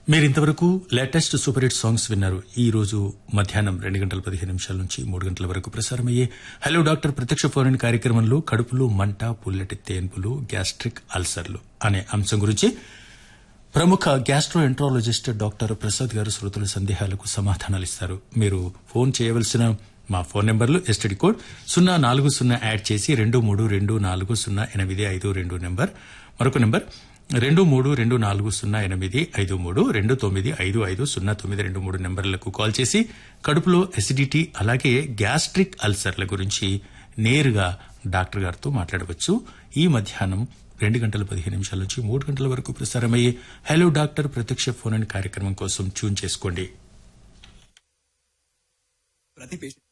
మీరు ఇంతవరకు latest super hit songs విన్నారు ఈ రోజు మధ్యాహ్నం రెండు గంటల పదిహేను నిమిషాల నుంచి మూడు గంటల వరకు ప్రసారమయ్యే హలో డాక్టర్ ప్రత్యక్ష ఫోన్ ఇన్ కార్యక్రమంలో కడుపులో మంట పుల్లటి తేన్పులు గ్యాస్ట్రిక్ అల్సర్లు అనే అంశం గురించి ప్రముఖ గ్యాస్ట్రో ఎంట్రాలజిస్ట్ డాక్టర్ ప్రసాద్ గారు శ్రోతల సందేహాలకు సమాధానాలు ఇస్తారు మీరు ఫోన్ చేయవలసిన మా ఫోన్ నెంబర్లు ఎస్టీడీ కోడ్ సున్నా నాలుగు సున్నా యాడ్ చేసి రెండు మూడు రెండు నాలుగు సున్నా ఎనిమిది ఐదు రెండు నెంబర్ మరొక నెంబర్ రెండు మూడు రెండు నాలుగు సున్నా ఎనిమిది ఐదు మూడు రెండు తొమ్మిది ఐదు ఐదు సున్నా తొమ్మిది రెండు మూడు నెంబర్లకు కాల్ చేసి కడుపులో ఎసిడిటీ అలాగే గ్యాస్ట్రిక్ అల్సర్ల గురించి నేరుగా డాక్టర్ గారితో మాట్లాడవచ్చు ఈ మధ్యాహ్నం రెండు గంటల పదిహేను నిమిషాల నుంచి మూడు గంటల వరకు ప్రసారమయ్యే హలో డాక్టర్ ప్రత్యక్ష ఫోన్ ఇన్ కార్యక్రమం కోసం ట్యూన్ చేసుకోండి ప్రతి పేషెంట్